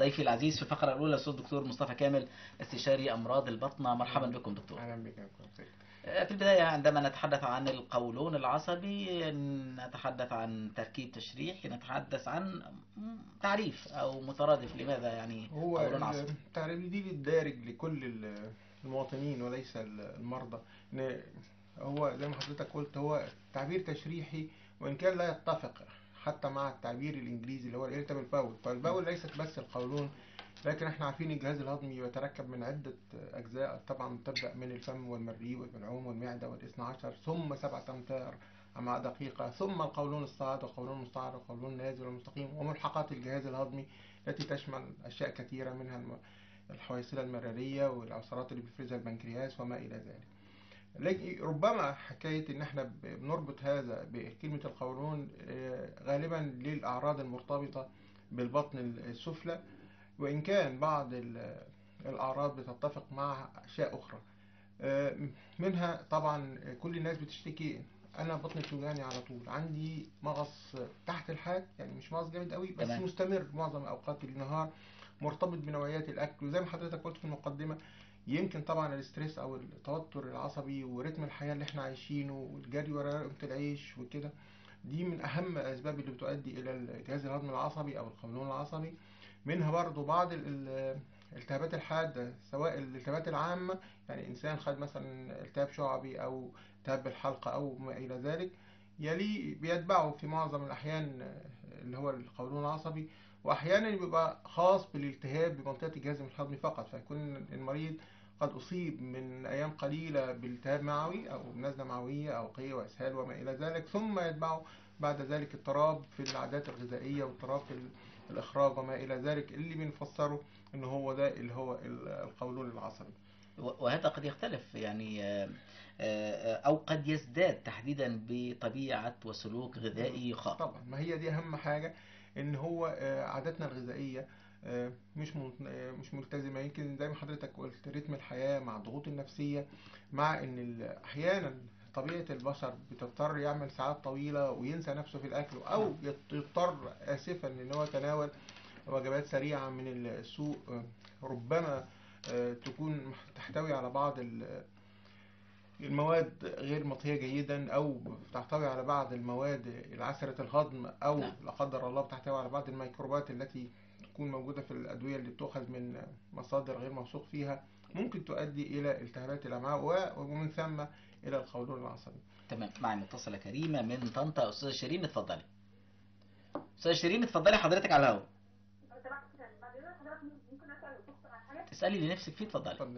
ضيفي العزيز في الفقرة الأولى الأستاذ الدكتور مصطفى كامل استشاري أمراض البطنة مرحبا بكم دكتور اهلا بك يا دكتور. في البداية عندما نتحدث عن القولون العصبي نتحدث عن تركيب تشريحي نتحدث عن تعريف أو مترادف لماذا يعني هو قولون عصبي التعريف دي للدارج لكل ال- المواطنين وليس المرضى إن هو زي ما حضرتك قلت هو تعبير تشريحي وان كان لا يتفق حتى مع التعبير الانجليزي اللي هو الارتبال باول فالباول ليست بس القولون لكن احنا عارفين الجهاز الهضمي يتركب من عدة أجزاء طبعا تبدأ من الفم والمريء والبلعوم والمعدة والاثنى عشر ثم سبعة أمتار أمعاء دقيقة ثم القولون الصاعد والقولون المستعر والقولون النازل والمستقيم وملحقات الجهاز الهضمي التي تشمل أشياء كثيرة منها الم- الحويصلة المرارية والعصارات اللي بيفرزها البنكرياس وما إلى ذلك لكن ربما حكاية إن إحنا ب- بنربط هذا بكلمة القولون آه، غالبا للأعراض المرتبطة بالبطن السفلى وإن كان بعض ال- الأعراض بتتفق مع أشياء أخرى آه، منها طبعا كل الناس بتشتكي أنا بطني بتوجعني على طول عندي مغص تحت الحاد يعني مش مغص جامد قوي بس تمام. مستمر معظم أوقات النهار مرتبط بنوعيات الأكل وزي ما حضرتك قلت في المقدمة يمكن طبعا الاستريس او التوتر العصبي ورتم الحياه اللي احنا عايشينه والجري ورا لقمه العيش وكده دي من اهم الاسباب اللي بتؤدي الى الجهاز الهضمي العصبي او القولون العصبي منها برضو بعض ال- ال- الالتهابات الحاده سواء الالتهابات العامه يعني انسان خد مثلا التهاب شعبي او التهاب بالحلقه او ما الى ذلك يلي بيتبعه في معظم الاحيان اللي هو القولون العصبي واحيانا بيبقى خاص بالالتهاب بمنطقه الجهاز الهضمي فقط فيكون المريض قد اصيب من ايام قليله بالتهاب معوي او نزله معويه او قيء واسهال وما الى ذلك ثم يتبعه بعد ذلك اضطراب في العادات الغذائيه واضطراب في ال- الاخراج وما الى ذلك اللي بنفسره ان هو ده اللي هو ال- القولون العصبي و- وهذا قد يختلف يعني آه، آه، أو قد يزداد تحديدا بطبيعة وسلوك غذائي خاص طبعا ما هي دي اهم حاجه ان هو آه، عاداتنا الغذائيه آه، مش من- آه، مش ملتزمه يمكن زي ما حضرتك قلت رتم الحياه مع الضغوط النفسيه مع ان ال- احيانا طبيعه البشر بتضطر يعمل ساعات طويله وينسى نفسه في الاكل او يت- يضطر اسفا ان هو يتناول وجبات سريعه من السوق آه، ربما آه، تكون تحتوي على بعض ال- المواد غير مطهية جيدا أو تحتوي على بعض المواد العسرة الهضم أو نعم. لا قدر الله بتحتوي على بعض الميكروبات التي تكون موجودة في الأدوية اللي بتؤخذ من مصادر غير موثوق فيها ممكن تؤدي إلى التهابات الأمعاء و- ومن ثم إلى القولون العصبي تمام معي متصلة كريمة من طنطا أستاذة شيرين اتفضلي أستاذة شيرين اتفضلي حضرتك على الهواء لو سمحت بعد اذنك حضرتك ممكن اسال الدكتور عن حاجه؟ اسألي اللي نفسك فيه اتفضلي اتفضل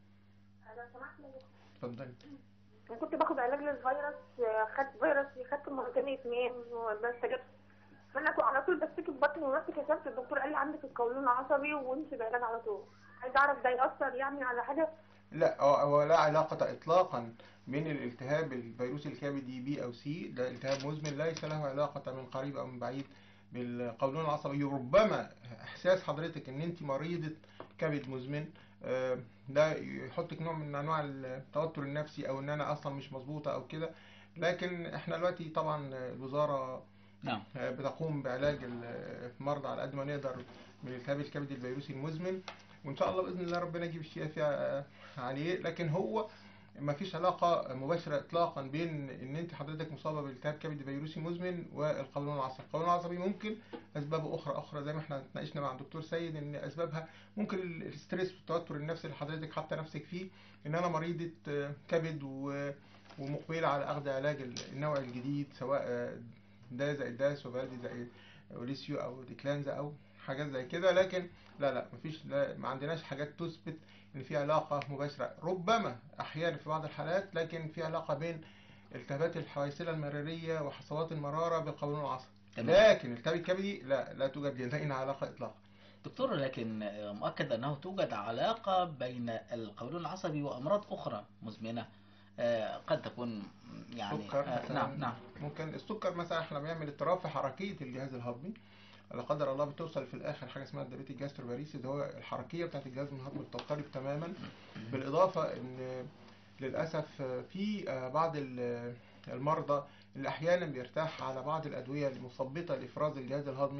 لو سمحت يا دكتور. اتفضل انا كنت باخد علاج للفيروس آه، خدت فيروس خدت مرتين اثنين وما استجبت فانا كنت على طول بشتكي في بطني ورحت كشفت الدكتور قال لي عندك القولون العصبي وامشي بعلاج على طول عايز اعرف ده ياثر يعني على حاجه لا هو- هو لا علاقة إطلاقا بين الالتهاب الفيروسي الكبدي بي أو سي ده التهاب مزمن ليس له علاقة من قريب أو من بعيد بالقولون العصبي ربما إحساس حضرتك إن أنت مريضة كبد مزمن آه، ده يحطك نوع من أنواع التوتر النفسي أو إن أنا أصلا مش مظبوطة أو كده لكن إحنا دلوقتي طبعا الوزارة نعم بتقوم بعلاج المرضى على قد ما نقدر من التهاب الكبد الفيروسي المزمن وان شاء الله باذن الله ربنا يجيب الشفاء فيها عليه لكن هو ما فيش علاقه مباشره اطلاقا بين ان انت حضرتك مصابه بالتهاب كبد فيروسي مزمن والقولون العصبي، القولون العصبي ممكن اسبابه اخرى اخرى زي ما احنا اتناقشنا مع الدكتور سيد ان اسبابها ممكن الاسترس والتوتر النفسي اللي حضرتك حاطه نفسك فيه ان انا مريضه آه، كبد و- ومقبله على اخذ علاج النوع الجديد سواء آه، ده زائد ده سوفالدي زائد اوليسيو او ديكلانزا او حاجات زي كده لكن لا لا مفيش لا ما عندناش حاجات تثبت ان في علاقه مباشره ربما احيانا في بعض الحالات لكن في علاقه بين التهابات الحويصله المراريه وحصوات المراره بالقولون العصبي تمام. لكن التهاب الكبدي لا لا توجد لدينا علاقه اطلاقا دكتور لكن آه، مؤكد أنه توجد علاقة بين القولون العصبي وأمراض أخرى مزمنة آه، قد تكون يعني السكر آه، مثلا نعم نعم ممكن السكر مثلا احنا بيعمل اضطراب في حركيه الجهاز الهضمي لا قدر الله بتوصل في الاخر حاجه اسمها الدبيتي جاستروباريسي ده هو الحركيه بتاعت الجهاز الهضمي بتضطرب تماما بالاضافه ان للاسف في بعض ال- المرضى اللي احيانا بيرتاح على بعض الادويه المثبطه لافراز الجهاز الهضمي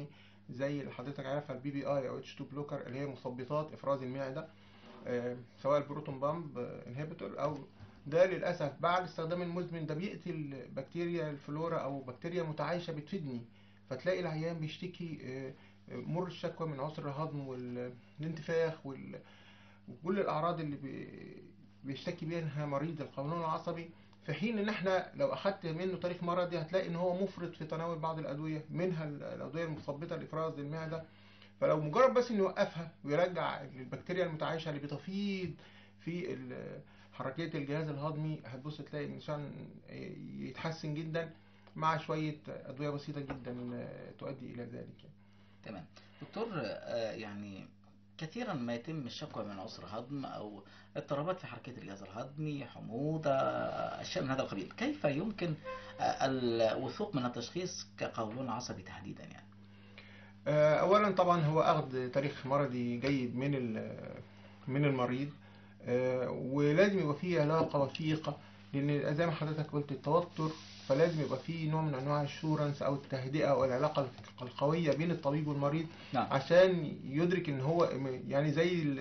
زي اللي حضرتك عارفها البي بي اي او اتش 2 بلوكر اللي هي مثبطات افراز المعده آه، سواء البروتون بامب انهبيتور او ده للاسف بعد استخدام المزمن ده بيقتل بكتيريا الفلورا او بكتيريا متعايشه بتفيدني فتلاقي العيان بيشتكي آه، آه، مر الشكوى من عسر الهضم والانتفاخ وال- وكل الاعراض اللي بي- بيشتكي منها مريض القولون العصبي في حين ان احنا لو اخدت منه تاريخ مرضي هتلاقي ان هو مفرط في تناول بعض الادويه منها ال- الادويه المثبطه لافراز المعده فلو مجرد بس انه يوقفها ويرجع البكتيريا المتعايشه اللي بتفيض في ال- حركيه الجهاز الهضمي هتبص تلاقي الانسان يتحسن جدا مع شويه ادويه بسيطه جدا تؤدي الى ذلك يعني. تمام دكتور آه، يعني كثيرا ما يتم الشكوى من عسر هضم او اضطرابات في حركه الجهاز الهضمي حموضه آه، اشياء من هذا القبيل كيف يمكن آه، الوثوق من التشخيص كقولون عصبي تحديدا يعني آه، اولا طبعا هو اخذ تاريخ مرضي جيد من ال- من المريض آه، ولازم يبقى فيه علاقه وثيقه لان زي ما حضرتك قلت التوتر فلازم يبقى فيه نوع من انواع الشورنس او التهدئه او العلاقه القويه بين الطبيب والمريض نعم عشان يدرك ان هو يعني زي ال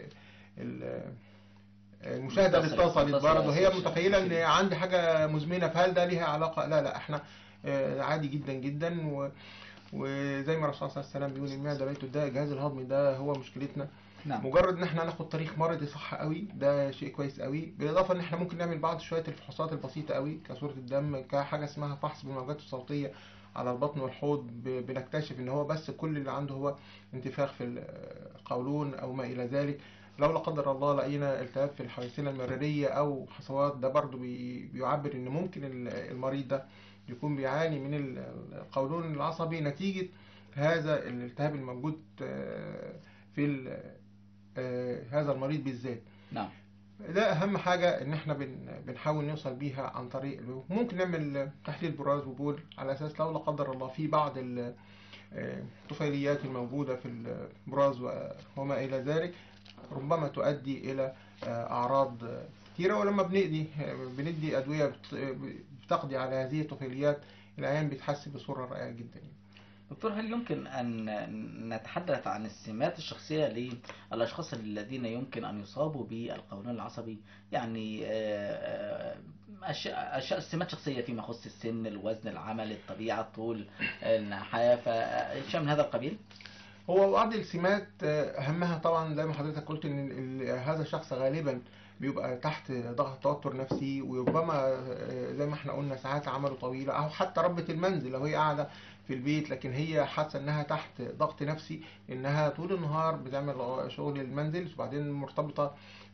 ال المشاهده اللي متصل- اتصلت متصل برضه هي أساسي. متخيله ان عندي حاجه مزمنه فهل ده ليها علاقه لا لا احنا آه، عادي جدا جدا و وزي ما الرسول صلى الله عليه وسلم بيقول المعده بيت الداء الجهاز الهضمي ده هو مشكلتنا نعم مجرد ان احنا ناخد تاريخ مرضي صح قوي ده شيء كويس قوي بالاضافه ان احنا ممكن نعمل بعض شويه الفحوصات البسيطه قوي كصوره الدم كحاجه اسمها فحص بالموجات الصوتيه على البطن والحوض ب- بنكتشف ان هو بس كل اللي عنده هو انتفاخ في القولون او ما الى ذلك لو لا قدر الله لقينا التهاب في الحويصله المراريه او حصوات ده برضو بي- بيعبر ان ممكن ال- المريض ده يكون بيعاني من ال- القولون العصبي نتيجه هذا الالتهاب الموجود آه، في ال- آه، هذا المريض بالذات نعم ده اهم حاجه ان احنا بن بنحاول نوصل بيها عن طريق ممكن نعمل تحليل براز وبول على اساس لو لا قدر الله في بعض ال- آه، الطفيليات الموجوده في البراز و- وما الى ذلك ربما تؤدي الى آه، اعراض آه، كتيره ولما بندي بندي ادويه بت- بتقضي على هذه الطفيليات العيان بيتحسن بصوره رائعه جدا يعني. دكتور هل يمكن أن نتحدث عن السمات الشخصية للأشخاص الذين يمكن أن يصابوا بالقولون العصبي يعني آه، آه، أشياء أشياء سمات شخصية فيما يخص السن الوزن العمل الطبيعة الطول النحافة أشياء من هذا القبيل هو بعض السمات آه، اهمها طبعا زي ما حضرتك قلت ان ال- هذا الشخص غالبا بيبقى تحت ضغط توتر نفسي وربما آه، زي ما احنا قلنا ساعات عمله طويله او حتى ربة المنزل لو هي قاعده في البيت لكن هي حاسه انها تحت ضغط نفسي انها طول النهار بتعمل شغل المنزل وبعدين مرتبطه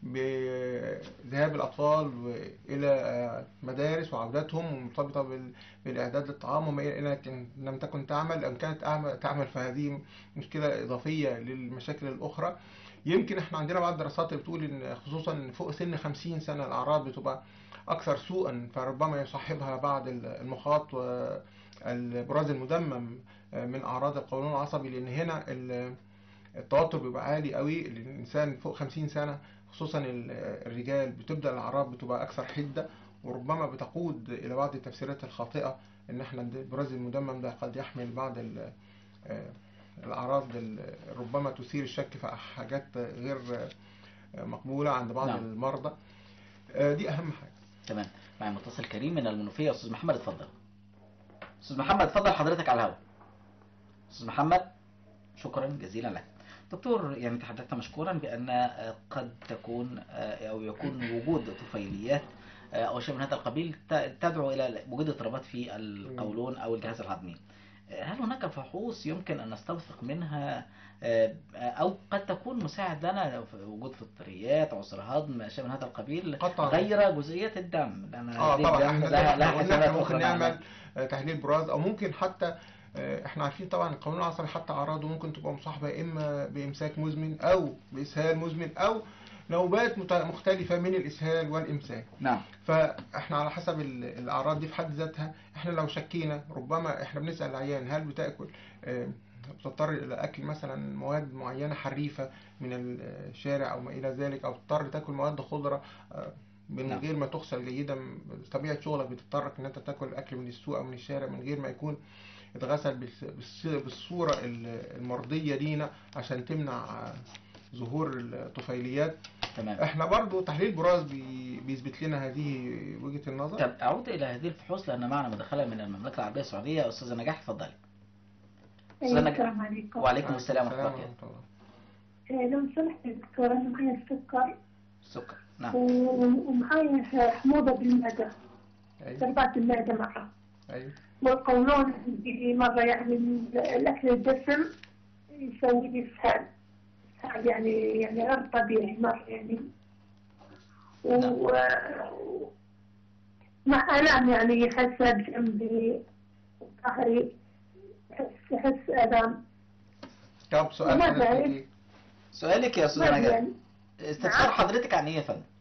بذهاب الاطفال الى آه، مدارس وعودتهم ومرتبطه بال- بالاعداد للطعام وما الى ذلك إن لم تكن تعمل ام كانت أعمل- تعمل فهذه مشكله اضافيه للمشاكل الاخرى يمكن احنا عندنا بعض الدراسات بتقول ان خصوصا فوق سن 50 سنه الاعراض بتبقى اكثر سوءا فربما يصاحبها بعض المخاط والبراز المدمم من اعراض القولون العصبي لان هنا ال- التوتر بيبقى عالي قوي الانسان فوق 50 سنه خصوصا ال- الرجال بتبدا الاعراض بتبقى اكثر حده وربما بتقود الى بعض التفسيرات الخاطئه ان احنا البراز المدمم ده قد يحمل بعض ال- آه، الاعراض ال- ربما تثير الشك في حاجات غير آه، مقبوله عند بعض نعم. المرضى آه، دي اهم حاجه تمام معي متصل كريم من المنوفية أستاذ محمد اتفضل أستاذ محمد اتفضل حضرتك على الهواء أستاذ محمد شكرا جزيلا لك دكتور يعني تحدثت مشكورا بأن آه، قد تكون آه، أو يكون وجود طفيليات آه، أو شيء من هذا القبيل ت- تدعو إلى وجود اضطرابات في القولون أو الجهاز الهضمي آه، هل هناك فحوص يمكن أن نستوثق منها آه، أو قد تكون مساعد لنا في وجود فطريات عسر هضم شيء من هذا القبيل قطعا غير جزئيات الدم لأن اه هذه طبعا الدم احنا لها زي لها ما قلنا حسابات احنا ممكن أخرى معنا. نعمل آه، تحليل براز او ممكن حتى آه، احنا عارفين طبعا القولون العصبي حتى اعراضه ممكن تبقى مصاحبه يا اما بامساك مزمن او باسهال مزمن او نوبات مت- مختلفه من الاسهال والامساك نعم فاحنا على حسب ال- الاعراض دي في حد ذاتها احنا لو شكينا ربما احنا بنسال العيان هل بتاكل آه، بتضطر الى اكل مثلا مواد معينه حريفه من الشارع او ما الى ذلك او تضطر تاكل مواد خضره آه، من نعم. غير ما تغسل جيدا طبيعه شغلك بتضطرك ان انت تاكل اكل من السوق او من الشارع من غير ما يكون يتغسل بالس- بالس- بالصوره ال- المرضيه لينا عشان تمنع آه، ظهور الطفيليات تمام احنا برضو تحليل براز بي- بيثبت لنا هذه وجهه النظر طب اعود الى هذه الفحوص لان معنا مداخله من المملكه العربيه السعوديه استاذه نجاح اتفضلي أيوة، أستاذ السلام عليكم وعليكم السلام ورحمه الله ورحمة وبركاته الله. آه، لو سمحت يا دكتور أنا معايا السكر السكر نعم و- ومعايا حموضة بالمعدة ايوه ضربات المعدة معها ايوه والقولون عندي مرة يعني الأكل الدسم يسوي لي إسهال إسهال يعني يعني غير طبيعي مرة يعني و مع ألم يعني حاسة بجنبي ظهري أحس أحس ألم طب سؤال وما حضرتك بعرف. ايه؟ سؤالك يا استاذه ما نجاح يعني استفسار نعم. حضرتك عن ايه يا فندم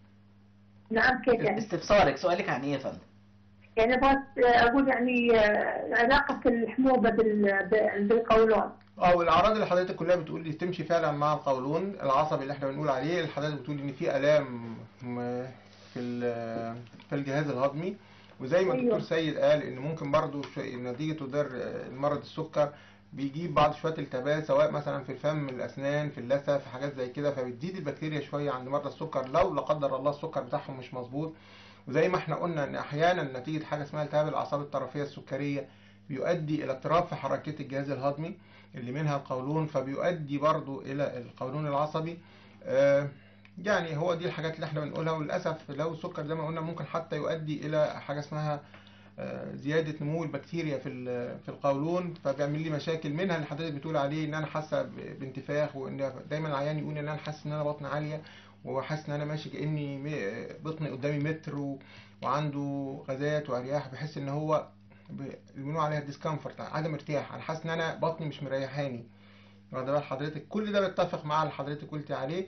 نعم كيف يعني استفسارك سؤالك عن ايه يا فندم يعني بغيت اقول يعني آه، علاقة الحموضة بال- بال- بالقولون اه والاعراض اللي حضرتك كلها بتقول لي تمشي فعلا مع القولون العصبي اللي احنا بنقول عليه اللي حضرتك بتقول ان في الام م- في ال- في الجهاز الهضمي وزي ما أيوة. الدكتور سيد قال ان ممكن برضو ش- نتيجه ودار المرض السكر بيجيب بعض شويه التهابات سواء مثلا في الفم الاسنان في اللثه في حاجات زي كده فبتزيد البكتيريا شويه عند مرضى السكر لو لا قدر الله السكر بتاعهم مش مظبوط وزي ما احنا قلنا ان احيانا نتيجه حاجه اسمها التهاب الاعصاب الطرفيه السكريه بيؤدي الى اضطراب في حركه الجهاز الهضمي اللي منها القولون فبيؤدي برضو الى القولون العصبي آه، يعني هو دي الحاجات اللي احنا بنقولها وللاسف لو السكر زي ما قلنا ممكن حتى يؤدي الى حاجه اسمها آه، زياده نمو البكتيريا في ال- في القولون فبيعمل لي مشاكل منها اللي حضرتك بتقول عليه ان انا حاسه ب- بانتفاخ وان دايما العيان يقول ان انا حاسس ان انا بطني عاليه وحاسس ان انا ماشي كاني م- بطني قدامي متر و- وعنده غازات وارياح بحس ان هو ب- اللي بنقول عليها ديسكمفورت عدم ارتياح انا حاسس ان انا بطني مش مريحاني واخد بال حضرتك كل ده بيتفق مع اللي حضرتك قلتي عليه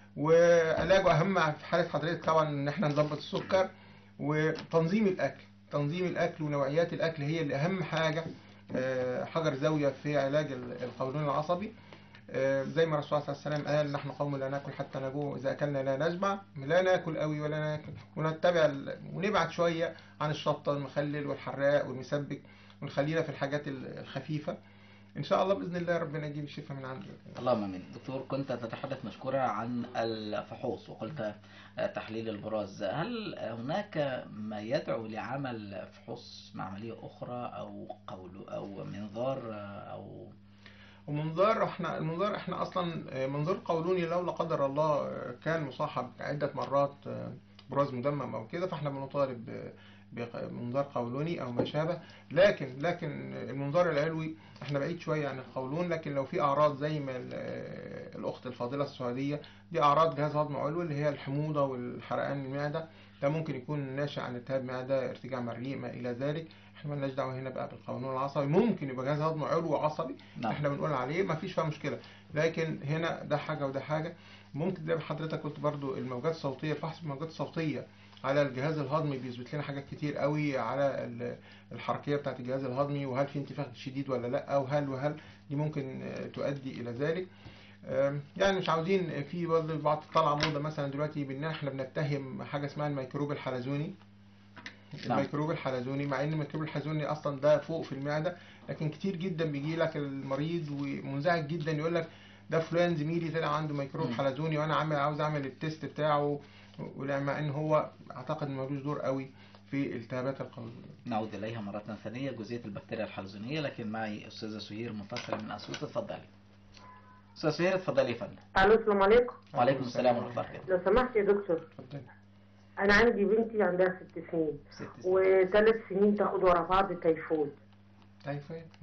وعلاجه اهم في حاله حضرتك طبعا ان احنا نظبط السكر وتنظيم الاكل تنظيم الاكل ونوعيات الاكل هي اللي اهم حاجه آه، حجر زاويه في علاج ال- القولون العصبي آه، زي ما الرسول صلى الله عليه وسلم قال نحن قوم لا ناكل حتى نجوع اذا اكلنا لا نشبع لا ناكل قوي ولا ناكل ونتبع ال- ونبعد شويه عن الشطه المخلل والحراق والمسبك ونخلينا في الحاجات ال- الخفيفه ان شاء الله باذن الله ربنا يجيب الشفاء من عنده اللهم امين دكتور كنت تتحدث مشكورا عن الفحوص وقلت آه، تحليل البراز هل هناك ما يدعو لعمل فحوص معمليه اخرى او قول او منظار آه، او ومنظار احنا المنظار احنا اصلا آه، منظار قولوني لو لا قدر الله آه، كان مصاحب عده مرات آه، براز مدمم او كده فاحنا بنطالب ب- بمنظار قولوني او ما شابه لكن لكن المنظار العلوي احنا بعيد شويه عن القولون لكن لو في اعراض زي ما ال- آه، الاخت الفاضله السعوديه دي اعراض جهاز هضم علوي اللي هي الحموضه والحرقان المعده ده ممكن يكون ناشئ عن التهاب معده ارتجاع مريء ما الى ذلك احنا مالناش دعوه هنا بقى بالقولون العصبي ممكن يبقى جهاز هضم علوي عصبي نعم احنا بنقول عليه ما فيش فيها مشكله لكن هنا ده حاجه وده حاجه ممكن زي ما حضرتك قلت برضو الموجات الصوتيه الفحص بالموجات الصوتيه على الجهاز الهضمي بيثبت لنا حاجات كتير قوي على ال- الحركيه بتاعه الجهاز الهضمي وهل في انتفاخ شديد ولا لا وهل وهل دي ممكن آه، تؤدي الى ذلك آم، يعني مش عاوزين في برضه بعض طالعه موضه مثلا دلوقتي بان احنا بنتهم حاجه اسمها الميكروب الحلزوني نعم. الميكروب الحلزوني مع ان الميكروب الحلزوني اصلا ده فوق في المعده لكن كتير جدا بيجي لك المريض ومنزعج جدا يقول لك ده فلان زميلي طلع عنده ميكروب مم. حلزوني وانا عامل عاوز اعمل التيست بتاعه مع ان هو اعتقد إن ملوش دور قوي في التهابات القولون نعود اليها مره ثانيه جزئيه البكتيريا الحلزونيه لكن معي استاذه سهير منفصله من اسيوط اتفضلي استاذه سهير اتفضلي يا فندم الو السلام عليكم وعليكم السلام ورحمه الله وبركاته لو سمحت يا دكتور اتفضل انا عندي بنتي عندها ست سنين ست سنين. وثلاث سنين تاخد ورا بعض تيفود تايفويد مم.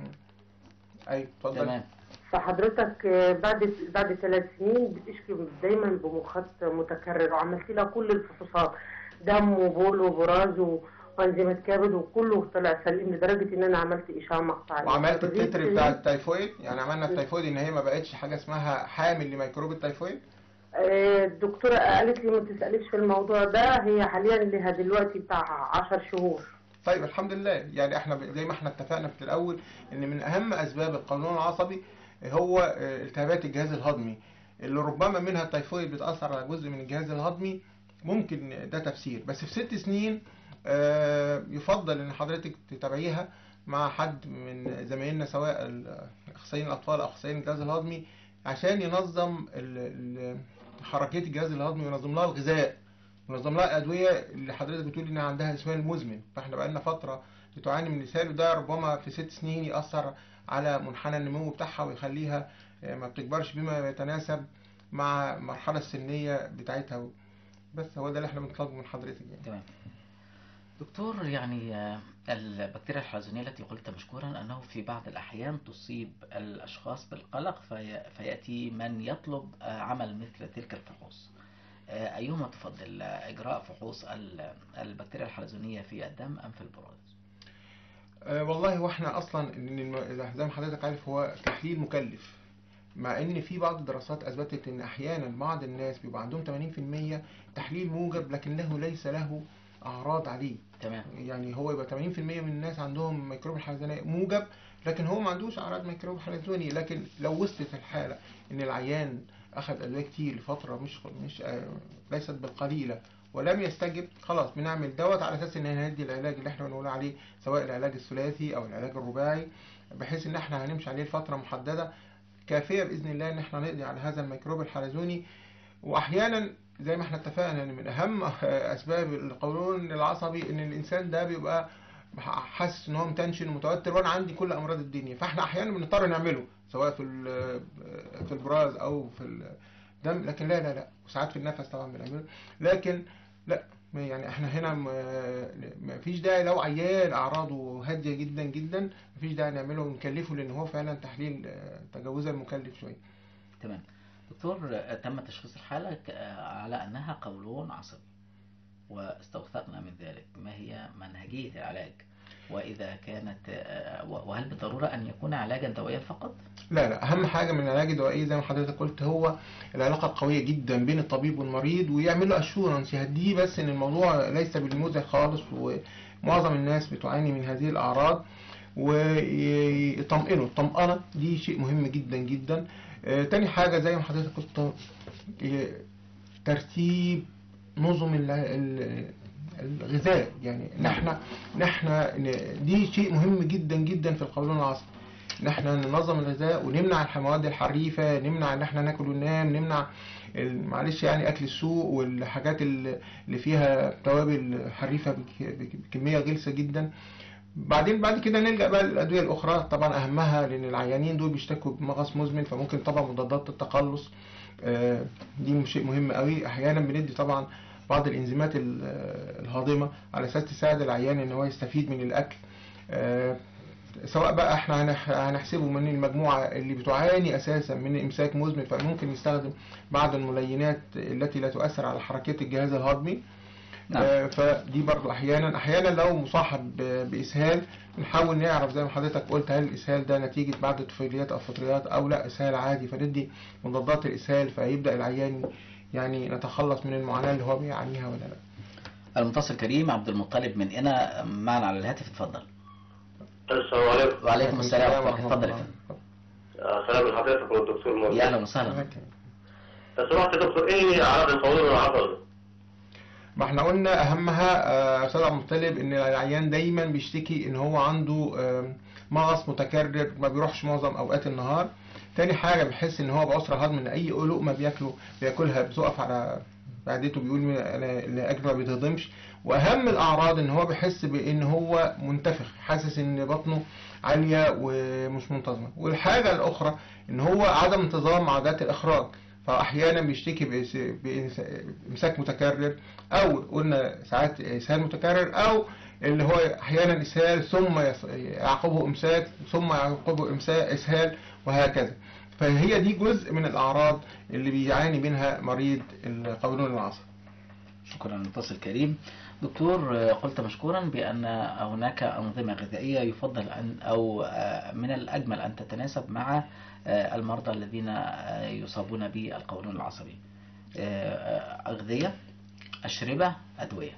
ايوه اتفضل تمام فحضرتك آه، بعد بعد ثلاث سنين بتشكي دايما بمخاط متكرر وعملت لها كل الفحوصات دم وبول وبراز و- وانزيمات كبد وكله طلع سليم لدرجه ان انا عملت اشعه مقطعيه وعملت فبنتي التتر بتاع التايفويد يعني عملنا التايفويد ان هي ما بقتش حاجه اسمها حامل لميكروب التايفويد آه، الدكتورة قالت لي ما تسأليش في الموضوع ده هي حاليا لها دلوقتي بتاع عشر شهور طيب الحمد لله يعني احنا ب- زي ما احنا اتفقنا في الاول ان من اهم اسباب القولون العصبي هو آه، التهابات الجهاز الهضمي اللي ربما منها التيفويد بتاثر على جزء من الجهاز الهضمي ممكن ده تفسير بس في ست سنين آه، يفضل ان حضرتك تتابعيها مع حد من زمايلنا سواء ال- اخصائيين الاطفال او اخصائيين الجهاز الهضمي عشان ينظم ال- ال- حركيه الجهاز الهضمي وينظم لها الغذاء وينظم لها الادويه اللي حضرتك بتقول ان عندها اسهال مزمن فاحنا بقالنا فتره بتعاني من الاسهال وده ربما في ست سنين ياثر على منحنى النمو بتاعها ويخليها آه، ما بتكبرش بما يتناسب مع المرحله السنيه بتاعتها بس هو ده اللي احنا بنطلبه من حضرتك يعني تمام دكتور يعني آه، البكتيريا الحلزونية التي قلت مشكورا أنه في بعض الأحيان تصيب الأشخاص بالقلق في فيأتي من يطلب آه، عمل مثل تلك الفحوص آه، أيهما تفضل آه، إجراء فحوص ال- البكتيريا الحلزونية في الدم أم في البراز؟ أه والله واحنا اصلا إن الم- زي ما حضرتك عارف هو تحليل مكلف مع ان في بعض الدراسات اثبتت ان احيانا بعض الناس بيبقى عندهم 80% تحليل موجب لكنه ليس له اعراض عليه تمام يعني هو يبقى 80% من الناس عندهم ميكروب الحلزونية موجب لكن هو ما عندوش اعراض ميكروب حلزوني لكن لو وصلت الحاله ان العيان اخذ ادويه كتير لفتره مش مش آه، ليست بالقليله ولم يستجب خلاص بنعمل دوت على اساس ان هندي العلاج اللي احنا بنقول عليه سواء العلاج الثلاثي او العلاج الرباعي بحيث ان احنا هنمشي عليه لفتره محدده كافيه باذن الله ان احنا نقضي على هذا الميكروب الحلزوني واحيانا زي ما احنا اتفقنا ان من اهم اسباب القولون العصبي ان الانسان ده بيبقى حاسس ان هو متنشن ومتوتر وانا عندي كل امراض الدنيا فاحنا احيانا بنضطر نعمله سواء في ال- في البراز او في الدم لكن لا لا لا وساعات في النفس طبعا بنعمله لكن لا ما يعني احنا هنا ما فيش داعي لو عيان اعراضه هاديه جدا جدا ما فيش داعي نعمله ونكلفه لان هو فعلا تحليل آه، تجاوزا مكلف شويه تمام دكتور آه، تم تشخيص الحالة ك- آه، على أنها قولون عصبي واستوثقنا من ذلك ما هي منهجية العلاج وإذا كانت آه، وهل بالضرورة أن يكون علاجا دوائيا فقط؟ لا لا اهم حاجه من العلاج الدوائي زي ما حضرتك قلت هو العلاقه القويه جدا بين الطبيب والمريض ويعمل له اشورنس يهديه بس ان الموضوع ليس بالمزع خالص ومعظم الناس بتعاني من هذه الاعراض ويطمئنوا الطمأنة دي شيء مهم جدا جدا آه، تاني حاجة زي ما حضرتك قلت آه، ترتيب نظم ال- ال- الغذاء يعني نحن نحن دي شيء مهم جدا جدا في القولون العصبي ان احنا ننظم الغذاء ونمنع المواد الحريفه نمنع ان احنا ناكل وننام نمنع ال- معلش يعني اكل السوق والحاجات ال- اللي فيها توابل حريفه بك- بك- بكميه غلسه جدا بعدين بعد كده نلجا بقى للادويه الاخرى طبعا اهمها لان العيانين دول بيشتكوا بمغص مزمن فممكن طبعا مضادات التقلص آه، دي شيء مهم قوي احيانا بندي طبعا بعض الانزيمات ال- آه، الهاضمه على اساس تساعد العيان ان هو يستفيد من الاكل آه، سواء بقى احنا هنح- هنحسبه من المجموعة اللي بتعاني اساسا من امساك مزمن فممكن يستخدم بعض الملينات التي لا تؤثر على حركة الجهاز الهضمي نعم. آه، فدي برضو احيانا احيانا لو مصاحب ب- باسهال نحاول نعرف زي ما حضرتك قلت هل الاسهال ده نتيجة بعض الطفيليات او فطريات او لا اسهال عادي فندي مضادات الاسهال فيبدأ العيان يعني نتخلص من المعاناة اللي هو بيعانيها ولا لا المتصل الكريم عبد المطلب من هنا معنا على الهاتف اتفضل السلام عليكم وعليكم السلام ورحمة الله ورحمة اتفضل يا الله. فندم آه، سلام لحضرتك والدكتور موجود يا أهلا وسهلا لو سمحت يا دكتور ايه هي اعراض القولون العصبي؟ ما احنا قلنا اهمها آه، استاذ عبد المطلب ان العيان دايما بيشتكي ان هو عنده آه، مغص متكرر ما بيروحش معظم اوقات النهار تاني حاجه بيحس ان هو بعسر هضم ان اي لقمه بياكله بياكلها بتقف على معدته بيقول انا اللي اكله ما بيتهضمش واهم الاعراض ان هو بيحس بان هو منتفخ حاسس ان بطنه عاليه ومش منتظمه والحاجه الاخرى ان هو عدم انتظام عادات الاخراج فاحيانا بيشتكي بإس- بإنس- بامساك متكرر او قلنا ساعات اسهال متكرر او اللي هو احيانا اسهال ثم يص- يعقبه امساك ثم يعقبه امساك اسهال وهكذا فهي دي جزء من الاعراض اللي بيعاني منها مريض القولون العصبي شكرا المتصل الكريم دكتور آه، قلت مشكورا بأن هناك أنظمة غذائية يفضل أن أو آه، من الأجمل أن تتناسب مع آه، المرضى الذين آه، يصابون بالقولون العصبي آه، آه، أغذية أشربة أدوية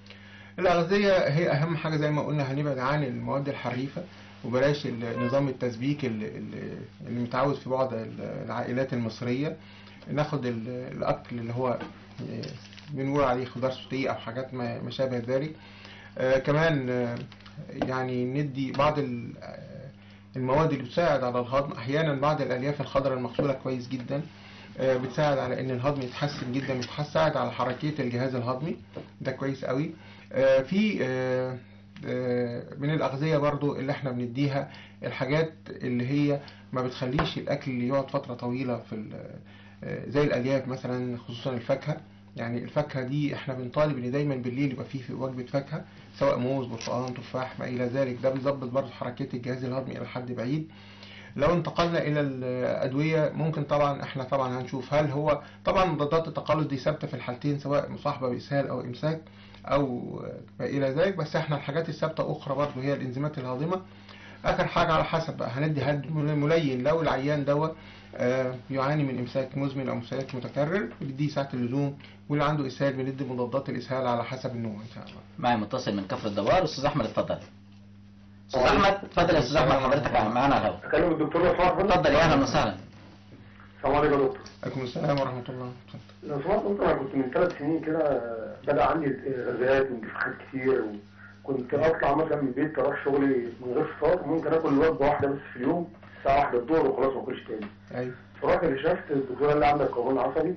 الأغذية هي أهم حاجة زي ما قلنا هنبعد عن المواد الحريفة وبلاش ال- نظام التسبيك اللي, اللي اللي متعود في بعض ال- العائلات المصرية ناخد ال- الأكل اللي هو آه، بنقول عليه خضار سوتيه أو حاجات ما ما شابه ذلك آه، كمان آه، يعني ندي بعض ال- المواد اللي بتساعد على الهضم احيانا بعض الالياف الخضراء المغسوله كويس جدا آه، بتساعد على ان الهضم يتحسن جدا بتساعد على حركيه الجهاز الهضمي ده كويس قوي آه، في آه، آه، من الاغذيه برضو اللي احنا بنديها الحاجات اللي هي ما بتخليش الاكل اللي يقعد فتره طويله في ال- آه، زي الالياف مثلا خصوصا الفاكهه يعني الفاكهه دي احنا بنطالب ان دايما بالليل يبقى فيه في وجبه فاكهه سواء موز برتقال تفاح ما الى ذلك ده بيظبط برضه حركيه الجهاز الهضمي الى حد بعيد لو انتقلنا الى الادويه ممكن طبعا احنا طبعا هنشوف هل هو طبعا مضادات التقلص دي ثابته في الحالتين سواء مصاحبه باسهال او امساك او ما الى ذلك بس احنا الحاجات الثابته اخرى برضه هي الانزيمات الهاضمه اخر حاجه على حسب بقى هندي هد ملين لو العيان دوت آه، يعاني من امساك مزمن او امساك متكرر بنديه ساعه اللزوم واللي عنده اسهال بندي مضادات الاسهال على حسب النوع ان شاء الله معي متصل من كفر الدوار استاذ احمد اتفضل استاذ احمد اتفضل يا استاذ احمد حضرتك معانا على الهواء اكلم الدكتور لو سمحت اتفضل يا اهلا وسهلا السلام عليكم يا دكتور عليكم السلام ورحمه الله اتفضل. لو سمحت دكتور انا كنت من ثلاث سنين كده بدا عندي غازات وانتفاخات كتير وكنت اطلع مثلا من البيت اروح شغلي من غير فطار ممكن اكل وجبه واحده بس في اليوم الساعه 1 الظهر وخلاص ما اكلش تاني ايوه فرحت كشفت الدكتور قال لي عندك قولون عصبي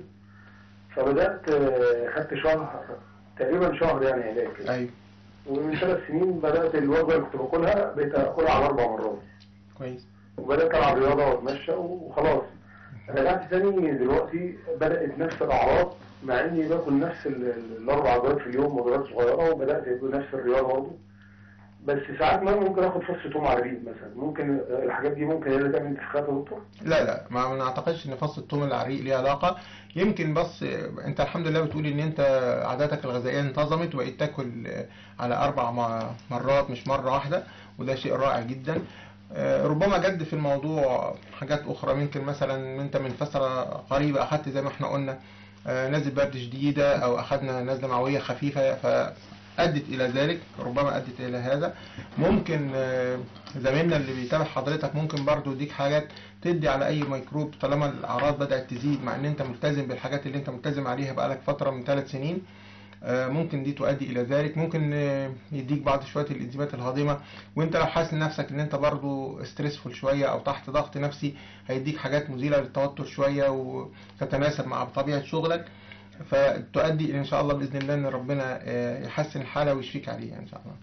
فبدات آه، خدت شهر تقريبا شهر يعني علاج كده ايوه ومن ثلاث سنين بدات الوجبه اللي كنت باكلها بقيت اكلها على اربع مرات كويس وبدات العب رياضه واتمشى وخلاص رجعت تاني دلوقتي بدات نفس الاعراض مع اني باكل نفس ال- ال- الاربع وجبات في اليوم وجبات صغيره وبدات بنفس الرياضه برضه بس ساعات ما ممكن اخد فص توم على الريق مثلا ممكن الحاجات دي ممكن هي اللي تعمل انتفاخات يا دكتور لا لا ما ما نعتقدش ان فص الثوم العريق ليه علاقه يمكن بس آه، انت الحمد لله بتقول ان انت عاداتك الغذائيه انتظمت وبقيت تاكل آه، على اربع م- مرات مش مره واحده وده شيء رائع جدا آه، ربما جد في الموضوع حاجات اخرى ممكن مثلا انت من فتره قريبه اخدت زي ما احنا قلنا آه، نزله برد شديده او اخدنا نزله معويه خفيفه فادت الى ذلك ربما ادت الى هذا ممكن آه، زميلنا اللي بيتابع حضرتك ممكن برضو يديك حاجات تدي على اي ميكروب طالما الاعراض بدات تزيد مع ان انت ملتزم بالحاجات اللي انت ملتزم عليها بقالك فتره من ثلاث سنين آه، ممكن دي تؤدي الى ذلك ممكن آه، يديك بعض شويه الانزيمات الهاضمه وانت لو حاسس نفسك ان انت برضو ستريسفول شويه او تحت ضغط نفسي هيديك حاجات مزيله للتوتر شويه وتتناسب مع طبيعه شغلك فتؤدي الى ان شاء الله باذن الله ان ربنا آه، يحسن الحاله ويشفيك عليها ان شاء الله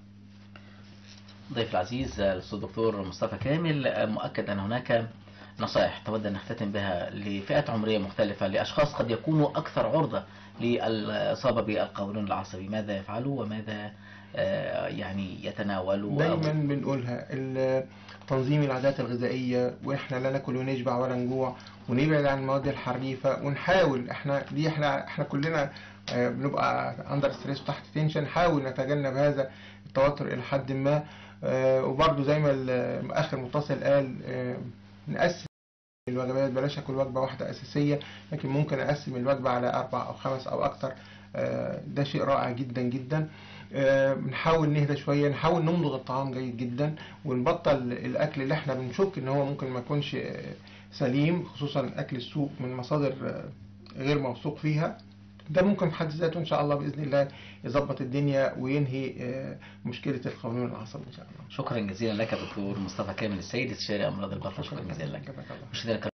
ضيف العزيز الاستاذ الدكتور مصطفى كامل مؤكد ان هناك نصائح تود ان نختتم بها لفئات عمريه مختلفه لاشخاص قد يكونوا اكثر عرضه للاصابه بالقولون العصبي ماذا يفعلوا وماذا آه، يعني يتناولوا أو- دايما بنقولها ال- تنظيم العادات الغذائية واحنا لا ناكل ونشبع ولا نجوع ونبعد عن المواد الحريفة ونحاول احنا دي احنا احنا كلنا آه، بنبقى اندر ستريس وتحت تنشن نحاول نتجنب هذا التوتر الى حد ما آه، وبرضه زي ما ال- اخر متصل قال آه، نقسم الوجبات بلاش اكل وجبة واحدة اساسية لكن ممكن اقسم الوجبة على اربع او خمس او اكتر آه، ده شيء رائع جدا جدا آه، بنحاول نهدى شوية نحاول نمضغ الطعام جيد جدا ونبطل الأكل اللي احنا بنشك إن هو ممكن ما يكونش آه، سليم خصوصا أكل السوق من مصادر آه، غير موثوق فيها ده ممكن في حد ذاته إن شاء الله بإذن الله يظبط الدنيا وينهي آه، مشكلة القولون العصبي إن شاء الله شكرا جزيلا لك دكتور مصطفى كامل السيد استشاري امراض البطن شكرا جزيلا لك جزاك الله. مشاهدينا الكرام